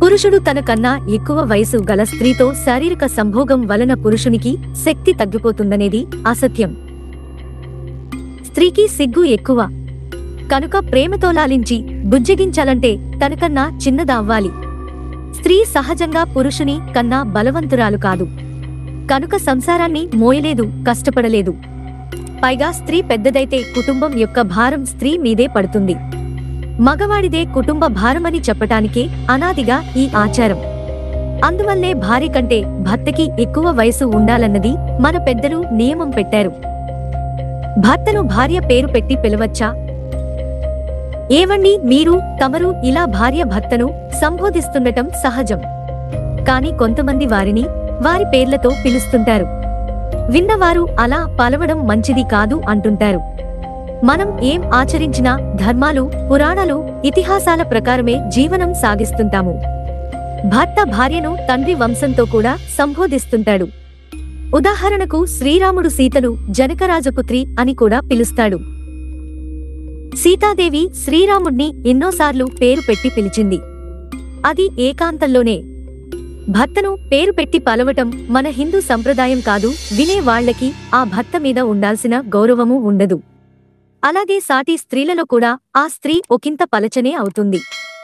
పురుషుడు తన కన్నా ఎక్కువ వయసు గల స్త్రీతో శారీరక సంభోగం వలన పురుషునికి శక్తి తగ్గిపోతుందనేది అసత్యం స్త్రీకి సిగ్గు ఎక్కువ కనుక ప్రేమతో లాలించి బుజ్జగించాలంటే తనకన్నా చిన్నదవ్వాలి స్త్రీ సహజంగా పురుషుని కన్నా బలవంతురాలు కాదు కనుక సంసారాన్ని మోయలేదు కష్టపడలేదు పైగా స్త్రీ పెద్దదైతే కుటుంబం యొక్క భారం స్త్రీ మీదే పడుతుంది మగవాడిదే కుటుంబ భారమని చెప్పటానికే అనాదిగా ఈ ఆచారం అందువల్లే భార్య కంటే భర్తకి ఎక్కువ వయసు ఉండాలన్నది మన పెద్దలు నియమం పెట్టారు భర్తను భార్య పేరు పెట్టి పిలవచ్చా ఏవండి మీరు తమరు ఇలా భార్య భర్తను సంబోధిస్తుండటం సహజం కాని కొంతమంది వారిని వారి పేర్లతో పిలుస్తుంటారు విన్నవారు అలా పలవడం మంచిది కాదు అంటుంటారు మనం ఏం ఆచరించినా ధర్మాలు పురాణాలు ఇతిహాసాల ప్రకారమే జీవనం సాగిస్తుంటాము భర్త భార్యను తండ్రి వంశంతో కూడా సంబోధిస్తుంటాడు ఉదాహరణకు శ్రీరాముడు సీతను జనకరాజపుత్రి అని కూడా పిలుస్తాడు సీతాదేవి శ్రీరాముణ్ణి ఎన్నోసార్లు పేరు పెట్టి పిలిచింది అది ఏకాంతంలోనే భర్తను పేరు పెట్టి పలవటం మన హిందూ సంప్రదాయం కాదు వినే వాళ్ళకి ఆ భర్త మీద ఉండాల్సిన గౌరవము ఉండదు అలాగే సాటి స్త్రీలలో కూడా ఆ స్త్రీ ఒకంత పలచనే అవుతుంది